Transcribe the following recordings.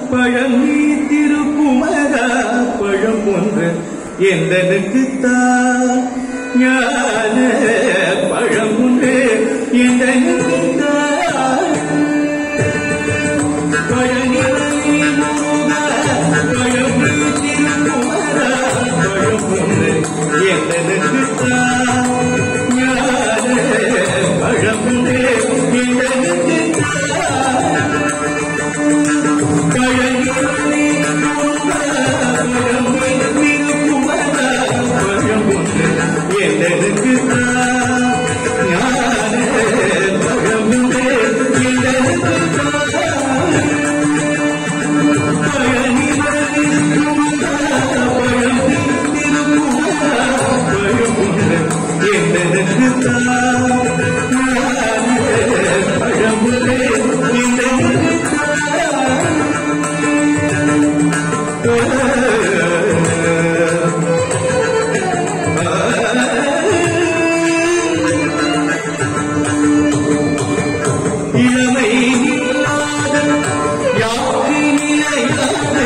பழனி திருக்குமரா பழம் போன்ற எந்தனுக்கு தான் ஞான பழம் உண்டு எந்தனுக்கு தான் பழனி முருகா, பழனி திருக்குமரா பழம் போன்ற எந்தனுக்கு தான் ஞான பழம் உண்டு எந்தனுக்கு தான் இளமை இல்லாத யாரு நிலையாது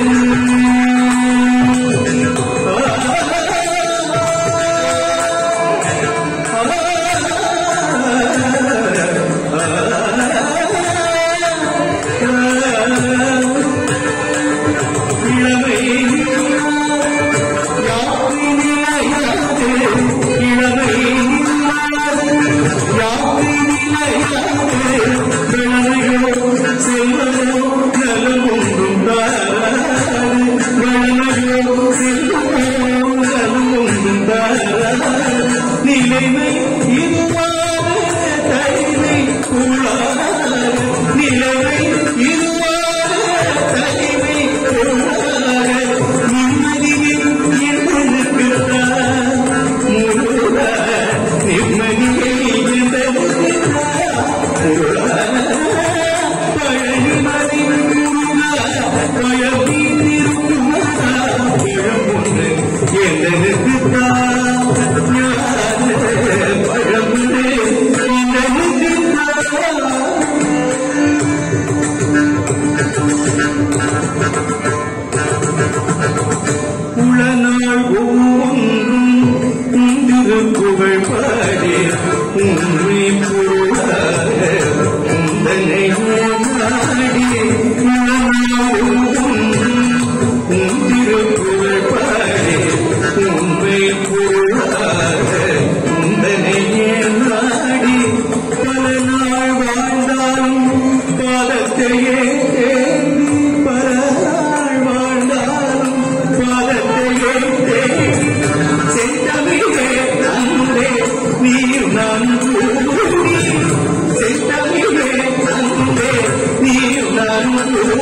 இளமை யாரு நிலையாது இளமை யாரு நிலையாது கணவனோ செல்வமோ நலமொன்றும் தாராது கணவனோ செல்வமோ நலமொன்றும் தாராது நிலைமை இதுவாக தனிமை கூடாது நிலைமை இதுவாக தனிமை கூடாது நிம்மதியில் என்பதற்கு முருகா நிம்மதியை என்பதற்கு பழனிமலை முருகா பழனி திருக்குமரா பழம் ஒன்று எந்தனுக்கு தான் பழம் ஒன்று எந்தனுக்கு தான் உளநாள் ஒவ்வொன்றும் திருப்புகழ் பாடி உண்மை பொருளாக உந்தனை நாடி உளநாள் ஒவ்வொன்றும் உன் திருப்புகழ் பாடி உண்மை பொருளாக உந்தனையே நாடி பல நாள் வாழ்ந்தாலும் பாதத்தையே தேடி பல நாள் வாழ்ந்தாலும் பாதத்தையே தேடி செந்தமிழே அன்பே நீர் நான் கூடி செந்தமிழே அன்பே நீர் நான் கூடி